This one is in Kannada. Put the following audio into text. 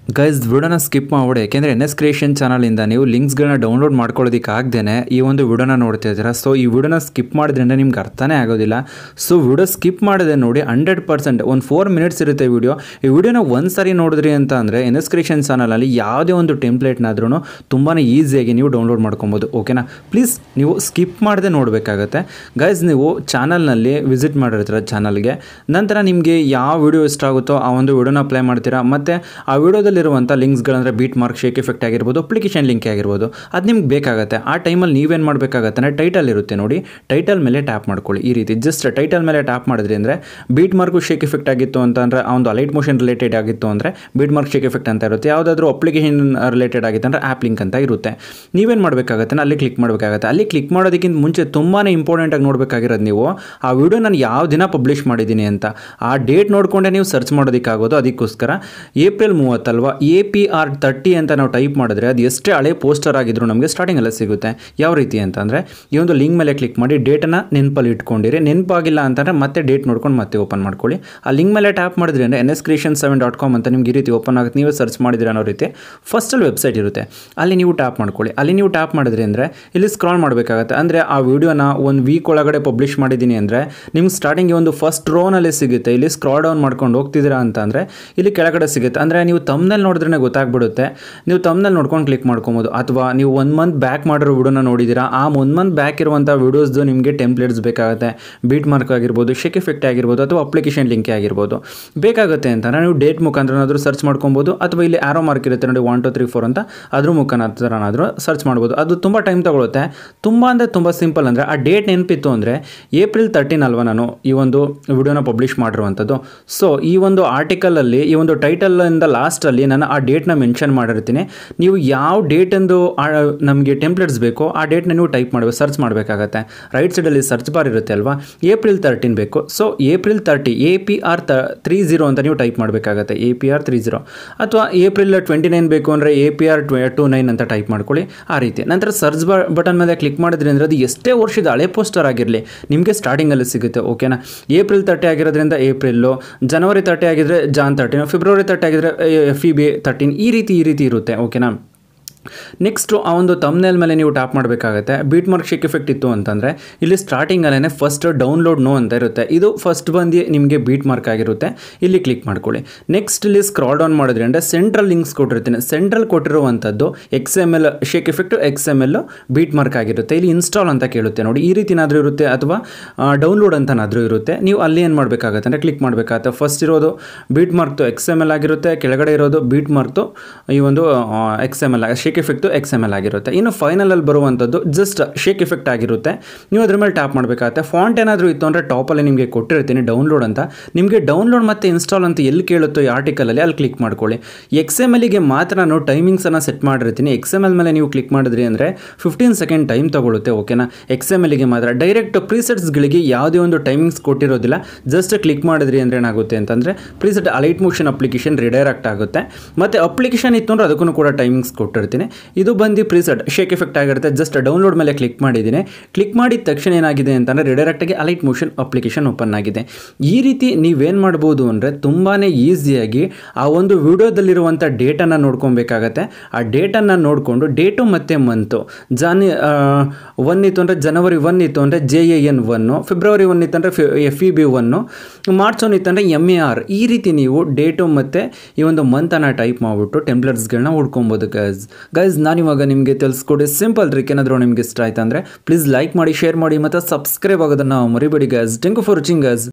ಗೈಸ್ ವಿಡಿಯೋನ ಸ್ಕಿಪ್ ಮಾಡ್ಬಿಡಿ ಯಾಕೆಂದರೆ ಎನ್ ಎಸ್ ಕ್ರಿಯೇಷನ್ ಚಾನಲಿಂದ ನೀವು ಲಿಂಕ್ಸ್ಗಳನ್ನ ಡೌನ್ಲೋಡ್ ಮಾಡ್ಕೊಳ್ಳೋದಕ್ಕೆ ಆಗ್ದೇ ಈ ಒಂದು ವಿಡಿಯೋನ ನೋಡ್ತಾ ಇದ್ದೀರಾ ಸೊ ಈ ವಿಡಿಯೋನ ಸ್ಕಿಪ್ ಮಾಡಿದ್ರಿಂದ ನಿಮ್ಗೆ ಅರ್ಥನೇ ಆಗೋದಿಲ್ಲ ಸೊ ವಿಡಿಯೋ ಸ್ಕಿಪ್ ಮಾಡಿದೆ ನೋಡಿ ಹಂಡ್ರೆಡ್ ಪರ್ಸೆಂಟ್ ಒಂದು ಫೋರ್ ಮಿನಿಟ್ಸ್ ಇರುತ್ತೆ ವಿಡಿಯೋ ಈ ವಿಡಿಯೋನ ಒಂದು ಸಾರಿ ನೋಡಿದ್ರಿ ಅಂತ ಅಂದರೆ ಎನ್ ಎಸ್ ಕ್ರಿಯೇಷನ್ ಚಾನಲಲ್ಲಿ ಯಾವುದೇ ಒಂದು ಟೆಂಪ್ಲೇಟ್ನಾದ್ರೂ ತುಂಬಾ ಈಸಿಯಾಗಿ ನೀವು ಡೌನ್ಲೋಡ್ ಮಾಡ್ಕೊಬೋದು ಓಕೆನಾ ಪ್ಲೀಸ್ ನೀವು ಸ್ಕಿಪ್ ಮಾಡದೆ ನೋಡಬೇಕಾಗತ್ತೆ ಗೈಸ್ ನೀವು ಚಾನಲ್ನಲ್ಲಿ ವಿಸಿಟ್ ಮಾಡಿರ್ತೀರ ಚಾನಲ್ಗೆ ನಂತರ ನಿಮಗೆ ಯಾವ ವಿಡಿಯೋ ಇಷ್ಟ ಆಗುತ್ತೋ ಆ ಒಂದು ವಿಡಿಯೋನ ಅಪ್ಲೈ ಮಾಡ್ತೀರಾ ಮತ್ತು ಆ ವಿಡಿಯೋದಲ್ಲಿರುವಂಥ ಲಿಂಕ್ಸ್ಗಳಂದರೆ ಬೀಟ್ ಮಾರ್ಕ್ ಶೇಕ್ ಎಫೆಕ್ಟ್ ಆಗಿರ್ಬೋದು ಅಪ್ಲಿಕೇಶನ್ ಲಿಂಕ್ ಆಗಿರ್ಬೋದು ಅದು ನಿಮ್ಗೆ ಬೇಕಾಗುತ್ತೆ ಆ ಟೈಮಲ್ಲಿ ನೀವೇನು ಮಾಡಬೇಕಾಗತ್ತೆ ಅಂದರೆ ಟೈಟಲ್ ಇರುತ್ತೆ ನೋಡಿ ಟೈಟಲ್ ಮೇಲೆ ಟ್ಯಾಪ್ ಮಾಡ್ಕೊಳ್ಳಿ ಈ ರೀತಿ ಜಸ್ಟ್ ಟೈಟಲ್ ಮೇಲೆ ಟ್ಯಾಪ್ ಮಾಡಿದ್ರಿ ಅಂದರೆ ಬೀಟ್ ಮಾರ್ಕು ಶೇಕ್ ಎಫೆಕ್ಟ್ ಆಗಿತ್ತು ಅಂತ ಅಂದರೆ ಆ ಒಂದು ಅಲೈಟ್ ಮೋಷನ್ ರಿಲೇಟೆಡ್ ಆಗಿತ್ತು ಅಂದರೆ ಬೀಟ್ ಮಾರ್ಕ್ ಶೇಕ್ ಎಫೆಕ್ಟ್ ಅಂತ ಇರುತ್ತೆ ಯಾವುದಾದ್ರೂ ಅಪ್ಲಿಕೇಶನ್ ರಿಲೇಟೆಡ್ ಆಗಿತ್ತು ಅಂದರೆ ಆ್ಯಪ್ ಲಿಂಕ್ ಅಂತ ಇರುತ್ತೆ ನೀವೇನು ಮಾಡಬೇಕಾಗತ್ತೆ ಅಲ್ಲಿ ಕ್ಲಿಕ್ ಮಾಡಬೇಕಾಗತ್ತೆ ಅಲ್ಲಿ ಕ್ಲಿಕ್ ಮಾಡೋದಕ್ಕಿಂತ ಮುಂಚೆ ತುಂಬಾ ಇಂಪಾರ್ಟೆಂಟಾಗಿ ನೋಡಬೇಕಾಗಿರೋದು ನೀವು ಆ ವಿಡಿಯೋ ನಾನು ಯಾವ ದಿನ ಪಬ್ಲಿಷ್ ಮಾಡಿದ್ದೀನಿ ಅಂತ ಆ ಡೇಟ್ ನೋಡಿಕೊಂಡೇ ನೀವು ಸರ್ಚ್ ಮಾಡೋದಕ್ಕಾಗೋದು ಅದಕ್ಕೋಸ್ಕರ ಏಪ್ರಿಲ್ ಮೂವತ್ತಲ್ವಾ ಎ ಪಿ ಆರ್ ತರ್ಟಿ ಅಂತ ನಾವು ಟೈಪ್ ಮಾಡಿದ್ರೆ ಅದು ಎಷ್ಟೇ ಹಳೆ ಪೋಸ್ಟರ್ ಆಗಿದ್ರು ನಮಗೆ ಸ್ಟಾರ್ಟಿಂಗಲ್ಲೇ ಸಿಗುತ್ತೆ ಯಾವ ರೀತಿ ಅಂತಂದರೆ ಈ ಒಂದು ಲಿಂಕ್ ಮೇಲೆ ಕ್ಲಿಕ್ ಮಾಡಿ ಡೇಟನ್ನು ನೆನಪಲ್ಲಿ ಇಟ್ಕೊಂಡಿರಿ ನೆನಪಾಗಿಲ್ಲ ಅಂತಂದರೆ ಮತ್ತೆ ಡೇಟ್ ನೋಡ್ಕೊಂಡು ಮತ್ತೆ ಓಪನ್ ಮಾಡ್ಕೊಳ್ಳಿ ಆ ಲಿಂಕ್ ಮೇಲೆ ಟ್ಯಾಪ್ ಮಾಡಿದ್ರಿ ಅಂದರೆ N S creation seven dot com ಅಂತ ನಿಮ್ಗೆ ಈ ರೀತಿ ಓಪನ್ ಆಗುತ್ತೆ ನೀವೇ ಸರ್ಚ್ ಮಾಡಿದ್ರೆ ಅನ್ನೋ ರೀತಿ ಫಸ್ಟಲ್ಲಿ ವೆಬ್ಸೈಟ್ ಇರುತ್ತೆ ಅಲ್ಲಿ ನೀವು ಟ್ಯಾಪ್ ಮಾಡ್ಕೊಳ್ಳಿ ಅಲ್ಲಿ ನೀವು ಟ್ಯಾಪ್ ಮಾಡಿದ್ರಿ ಅಂದರೆ ಇಲ್ಲಿ ಸ್ಕ್ರಾಲ್ ಮಾಡಬೇಕಾಗತ್ತೆ ಅಂದರೆ ಆ ವಿಡಿಯೋನ ಒಂದು ವೀಕ್ ಒಳಗಡೆ ಪಬ್ಲಿಷ್ ಮಾಡಿದ್ದೀನಿ ಅಂದರೆ ನಿಮ್ಗೆ ಸ್ಟಾರ್ಟಿಂಗ್ ಒಂದು ಫಸ್ಟ್ ರೋನಲ್ಲಿ ಸಿಗುತ್ತೆ ಇಲ್ಲಿ ಸ್ಕ್ರಾಲ್ ಡೌನ್ ಮಾಡ್ಕೊಂಡು ಹೋಗ್ತಿದ್ದೀರಾ ಅಂತ ಅಂದರೆ ಇಲ್ಲಿ ಕೆಳಗಡೆ ಸಿಗುತ್ತೆ ಅಂದರೆ ನೀವು ತಮ್ಮನಲ್ಲಿ ನೋಡಿದ್ರೆ ಗೊತ್ತಾಗ್ಬಿಡುತ್ತೆ ನೀವು ತಮ್ಮನಲ್ಲಿ ನೋಡ್ಕೊಂಡು ಕ್ಲಿಕ್ ಮಾಡ್ಕೊಬೋದು ಅಥವಾ ನೀವು ಒನ್ ಮಂತ್ ಬ್ಯಾಕ್ ಮಾಡಿರೋ ವಿಡಿಯೋನ ನೋಡಿದ್ದೀರಾ ಆ ಒನ್ ಮಂತ್ ಬ್ಯಾಕ್ ಇರುವಂಥ ವಿಡಿಯೋಸ್ದು ನಿಮಗೆ ಟೆಂಪ್ಲೇಟ್ಸ್ ಬೇಕಾಗುತ್ತೆ ಬೀಟ್ ಮಾರ್ಕ್ ಆಗಿರ್ಬೋದು ಶೇಕ್ ಎಫೆಕ್ಟ್ ಆಗಿರ್ಬೋದು ಅಥವಾ ಅಪ್ಲಿಕೇಶನ್ ಲಿಂಕ್ ಆಗಿರ್ಬೋದು ಬೇಕಾಗುತ್ತೆ ಅಂತಂದರೆ ನೀವು ಡೇಟ್ ಮುಖಾಂತರನಾದರೂ ಸರ್ಚ್ ಮಾಡ್ಕೊಬೋದು ಅಥವಾ ಇಲ್ಲಿ ಆರೋ ಮಾರ್ಕ್ ಇರುತ್ತೆ ನೋಡಿ ಒನ್ ಟು ತ್ರೀ ಫೋರ್ ಅಂತ ಅದ್ರ ಮುಖಾಂತರನಾದರೂ ಸರ್ಚ್ ಮಾಡ್ಬೋದು ಅದು ತುಂಬ ಟೈಮ್ ತಗೊಳುತ್ತೆ ತುಂಬ ಅಂದರೆ ತುಂಬ ಸಿಂಪಲ್ ಅಂದರೆ ಆ ಡೇಟ್ ನೆನಪಿತ್ತು ಅಂದರೆ ಏಪ್ರಿಲ್ ತರ್ಟೀನ್ ಅಲ್ವಾ ನಾನು ಈ ಒಂದು ವಿಡಿಯೋನ ಪಬ್ಲಿಷ್ ಮಾಡಿರುವಂಥದ್ದು ಸೊ ಈ ಒಂದು ಆರ್ಟಿಕಲಲ್ಲಿ ಈ ಒಂದು ಟೈಟಲಿಂದ ಲಾಸ್ಟಲ್ಲಿ ನಾನು ಆ ಡೇಟ್ನ ಮೆನ್ಷನ್ ಮಾಡಿರ್ತೀನಿ ನೀವು ಯಾವ ಡೇಟಂದು ನಮಗೆ ಟೆಂಪ್ಲೇಟ್ಸ್ ಬೇಕೋ ಆ ಡೇಟ್ನ ನೀವು ಟೈಪ್ ಮಾಡಬೇಕು ಸರ್ಚ್ ಮಾಡಬೇಕಾಗತ್ತೆ ರೈಟ್ ಸೈಡಲ್ಲಿ ಸರ್ಚ್ ಬಾರ್ ಇರುತ್ತೆ ಅಲ್ವಾ ಏಪ್ರಿಲ್ ತರ್ಟೀನ್ ಬೇಕು so April thirty A P R ತ ತ್ರೀ ಝೀರೋ ಅಂತ ನೀವು ಟೈಪ್ ಮಾಡಬೇಕಾಗತ್ತೆ A P R three zero ಅಥವಾ ಏಪ್ರಿಲ್ ಟ್ವೆಂಟಿ ನೈನ್ ಬೇಕು ಅಂದರೆ ಎ ಪಿ ಆರ್ ಟ್ವೆ ಟು ನೈನ್ ಅಂತ ಟೈಪ್ ಮಾಡ್ಕೊಳ್ಳಿ ಆ ರೀತಿ ನಂತರ ಸರ್ಚ್ ಬ ಬಟನ್ ಮೇಲೆ ಕ್ಲಿಕ್ ಮಾಡಿದ್ರಿ ಅಂದರೆ ಅದು ಎಷ್ಟೇ ವರ್ಷದ ಹಳೆ ಪೋಸ್ಟರ್ ಆಗಿರಲಿ ನಿಮಗೆ ಸ್ಟಾರ್ಟಿಂಗಲ್ಲಿ ಸಿಗುತ್ತೆ ಓಕೆನಾ ಏಪ್ರಿಲ್ ತರ್ಟಿ ಆಗಿರೋದ್ರಿಂದ ಏಪ್ರಿಲ್ಲು ಜನವರಿ ತರ್ಟಿ ಆಗಿದ್ರೆ ಜಾನ್ ತರ್ಟೀನ್ ಫೆಬ್ರವರಿ ತರ್ಟಿ ಆಗಿದ್ರೆ ಫಿ ಬಿ ತರ್ಟೀನ್ ಈ ರೀತಿ ಈ ರೀತಿ ಇರುತ್ತೆ ಓಕೆನಾ ನೆಕ್ಸ್ಟು ಆ ಒಂದು ತಮ್ನೇಲ್ ಮೇಲೆ ನೀವು ಟ್ಯಾಪ್ ಮಾಡಬೇಕಾಗತ್ತೆ ಬೀಟ್ ಮಾರ್ಕ್ ಶೇಕ್ ಎಫೆಕ್ಟ್ ಇತ್ತು ಅಂತಂದರೆ ಇಲ್ಲಿ ಸ್ಟಾರ್ಟಿಂಗಲ್ಲೇ ಫಸ್ಟ್ ಡೌನ್ಲೋಡ್ ನೋ ಅಂತ ಇರುತ್ತೆ ಇದು ಫಸ್ಟ್ ಬಂದು ನಿಮಗೆ ಬೀಟ್ ಮಾರ್ಕ್ ಆಗಿರುತ್ತೆ ಇಲ್ಲಿ ಕ್ಲಿಕ್ ಮಾಡ್ಕೊಳ್ಳಿ ನೆಕ್ಸ್ಟ್ ಇಲ್ಲಿ ಸ್ಕ್ರಾಲ್ ಡೌನ್ ಮಾಡಿದ್ರಿ ಅಂದರೆ ಸೆಂಟ್ರಲ್ ಲಿಂಕ್ಸ್ ಕೊಟ್ಟಿರ್ತೀನಿ ಸೆಂಟ್ರಲ್ ಕೊಟ್ಟಿರುವಂಥದ್ದು X M L shake effect X M L beat mark ಆಗಿರುತ್ತೆ ಇಲ್ಲಿ ಇನ್ಸ್ಟಾಲ್ ಅಂತ ಕೇಳುತ್ತೆ ನೋಡಿ ಈ ರೀತಿನಾದರೂ ಇರುತ್ತೆ ಅಥವಾ ಡೌನ್ಲೋಡ್ ಅಂತನಾದರೂ ಇರುತ್ತೆ ನೀವು ಅಲ್ಲಿ ಏನು ಮಾಡಬೇಕಾಗತ್ತೆ ಅಂದರೆ ಕ್ಲಿಕ್ ಮಾಡಬೇಕಾಗತ್ತೆ ಫಸ್ಟ್ ಇರೋದು ಬೀಟ್ ಮಾರ್ಕ್ತು ಎಕ್ಸ್ ಎಮ್ ಎಲ್ ಆಗಿರುತ್ತೆ ಕೆಳಗಡೆ ಇರೋದು ಬೀಟ್ ಮಾರ್ಕ್ತು ಈ ಒಂದು X M L shake effect X M L ಆಗಿರುತ್ತೆ ಇನ್ನು ಫೈನಲಲ್ಲಿ ಬರುವಂಥದ್ದು ಜಸ್ಟ್ ಶೇಕ್ ಎಫೆಕ್ಟ್ ಆಗಿರುತ್ತೆ ನೀವು ಅದ್ರ ಮೇಲೆ ಟ್ಯಾಪ್ ಮಾಡಬೇಕಾಗತ್ತೆ ಫಾಂಟ್ ಏನಾದರೂ ಇತ್ತು ಅಂದರೆ ಟಾಪಲ್ಲಿ ನಿಮಗೆ ಕೊಟ್ಟಿರ್ತೀನಿ ಡೌನ್ಲೋಡ್ ಅಂತ ನಿಮಗೆ ಡೌನ್ಲೋಡ್ ಮತ್ತು ಇನ್ಸ್ಟಾಲ್ ಅಂತ ಎಲ್ಲಿ ಕೇಳುತ್ತೋ ಈ ಆರ್ಟಿಕಲಲ್ಲಿ ಅಲ್ಲಿ ಕ್ಲಿಕ್ ಮಾಡ್ಕೊಳ್ಳಿ ಎಕ್ಸ್ ಎಮ್ ಎಲ್ಗೆ ಮಾತ್ರ ನಾನು ಟೈಮಿಂಗ್ಸನ್ನು ಸೆಟ್ ಮಾಡಿರ್ತೀನಿ ಎಕ್ಸ್ ಎಮ್ ಎಲ್ ಮೇಲೆ ನೀವು ಕ್ಲಿಕ್ ಮಾಡಿದ್ರಿ ಅಂದರೆ ಫಿಫ್ಟೀನ್ ಸೆಕೆಂಡ್ ಟೈಮ್ ತಗೊಳುತ್ತೆ ಓಕೆನಾ ಎಕ್ಸ್ ಎಮ್ ಎಲ್ಗೆ ಮಾತ್ರ ಡೈರೆಕ್ಟ್ ಪ್ರೀಸೆಟ್ಸ್ಗಳಿಗೆ ಯಾವುದೇ ಒಂದು ಟೈಮಿಂಗ್ಸ್ ಕೊಟ್ಟಿರೋದಿಲ್ಲ ಜಸ್ಟ್ ಕ್ಲಿಕ್ ಮಾಡಿದ್ರಿ ಅಂದರೆ ಏನಾಗುತ್ತೆ ಅಂತಂದರೆ preset Alight Motion application redirect ಆಗುತ್ತೆ ಮತ್ತು ಅಪ್ಲಿಕೇಶನ್ ಇತ್ತು ಅಂದರೆ ಅದಕ್ಕೂ ಕೂಡ ಟೈಮಿಂಗ್ಸ್ ಕೊಟ್ಟಿರ್ತೀನಿ ಇದು ಬಂದು ಪ್ರೀಸೆಟ್ ಶೇಕ್ ಎಫೆಕ್ಟ್ ಆಗಿರುತ್ತೆ ಜಸ್ಟ್ ಡೌನ್ಲೋಡ್ ಮೇಲೆ ಕ್ಲಿಕ್ ಮಾಡಿದ್ದೀನಿ ಕ್ಲಿಕ್ ಮಾಡಿದ ತಕ್ಷಣ ಏನಾಗಿದೆ ಅಂತಂದರೆ ರಿಡೈರೆಕ್ಟಾಗಿ ಅಲೈಟ್ ಮೋಷನ್ ಅಪ್ಲಿಕೇಶನ್ ಓಪನ್ ಆಗಿದೆ ಈ ರೀತಿ ನೀವೇನು ಮಾಡ್ಬೋದು ಅಂದರೆ ತುಂಬಾ ಈಸಿಯಾಗಿ ಆ ಒಂದು ವಿಡಿಯೋದಲ್ಲಿರುವಂಥ ಡೇಟನ್ನು ನೋಡ್ಕೊಬೇಕಾಗತ್ತೆ ಆ ಡೇಟನ್ನು ನೋಡಿಕೊಂಡು ಡೇಟು ಮತ್ತು ಮಂತು ಜಾನಿ ಒನ್ ಇತ್ತು ಅಂದರೆ ಜನವರಿ ಒನ್ ಇತ್ತು ಅಂದರೆ ಜೆ ಎ ಎನ್ ಒನ್ನು ಫೆಬ್ರವರಿ ಒನ್ ಇತ್ತು ಅಂದರೆ F E B one March one ಇತ್ತು ಅಂದರೆ ಎಮ್ ಎ ಆರ್ ಈ ರೀತಿ ನೀವು ಡೇಟು ಮತ್ತು ಈ ಒಂದು ಮಂತನ್ನು ಟೈಪ್ ಮಾಡಿಬಿಟ್ಟು ಟೆಂಪ್ಲೆಟ್ಸ್ಗಳನ್ನ ಹುಡ್ಕೊಬೋದು ಗೈಸ್ ಗೈಸ್ ನಾನಿವಾಗ ನಿಮಗೆ ತಿಳಿಸ್ಕೊಡಿ ಸಿಂಪಲ್ ಟ್ರಿಕ್ ಏನಾದರೂ ನಿಮ್ಗೆ ಇಷ್ಟ ಆಯ್ತು ಅಂದರೆ ಪ್ಲೀಸ್ ಲೈಕ್ ಮಾಡಿ ಶೇರ್ ಮಾಡಿ ಮತ್ತು ಸಬ್ಸ್ಕ್ರೈಬ್ ಆಗೋದನ್ನು ಮರಿಬೇಡಿ guys thank you for watching guys